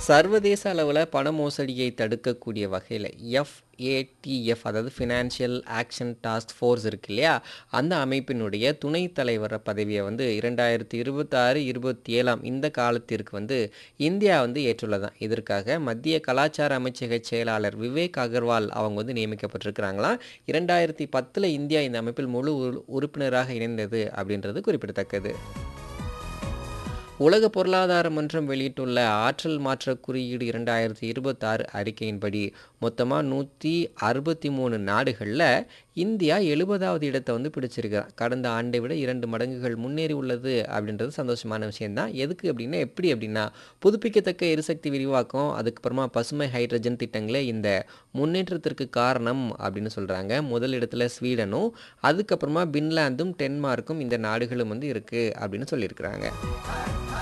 சர்வதேச அளவில் பண மோசடியை தடுக்கக்கூடிய வகையில் எஃப்ஏடிஎஃப் அதாவது ஃபினான்ஷியல் ஆக்ஷன் டாஸ்க் ஃபோர்ஸ் இருக்கு இல்லையா அந்த அமைப்பினுடைய துணைத் தலைவர் பதவியை வந்து இரண்டாயிரத்தி இருபத்தாறு இருபத்தி ஏழாம் இந்த காலத்திற்கு வந்து இந்தியா வந்து ஏற்றுள்ளதான் இதற்காக மத்திய கலாச்சார அமைச்சக செயலாளர் விவேக் அகர்வால் அவங்க வந்து நியமிக்கப்பட்டிருக்கிறாங்களாம் இரண்டாயிரத்தி பத்தில் இந்தியா இந்த அமைப்பில் முழு உறு- உறுப்பினராக இணைந்தது அப்படின்றது குறிப்பிடத்தக்கது உலக பொருளாதார மன்றம் வெளியிட்டுள்ள ஆற்றல் மாற்ற குறியீடு இரண்டாயிரத்தி இருபத்தாறு அறிக்கையின்படி மொத்தமாக நூற்றி அறுபத்தி மூணு நாடுகளில் இந்தியா எழுபதாவது இடத்தை வந்து பிடிச்சிருக்கிறான் கடந்த ஆண்டை விட இரண்டு மடங்குகள் முன்னேறி உள்ளது அப்படின்றது சந்தோஷமான விஷயம்தான் எதுக்கு அப்படின்னா எப்படி அப்படின்னா புதுப்பிக்கத்தக்க எரிசக்தி விரிவாக்கம் அதுக்கப்புறமா பசுமை ஹைட்ரஜன் திட்டங்களே இந்த முன்னேற்றத்திற்கு காரணம் அப்படின்னு சொல்கிறாங்க முதல் இடத்துல ஸ்வீடனும் அதுக்கப்புறமா பின்லாந்தும் டென்மார்க்கும் இந்த நாடுகளும் வந்து இருக்குது அப்படின்னு சொல்லியிருக்கிறாங்க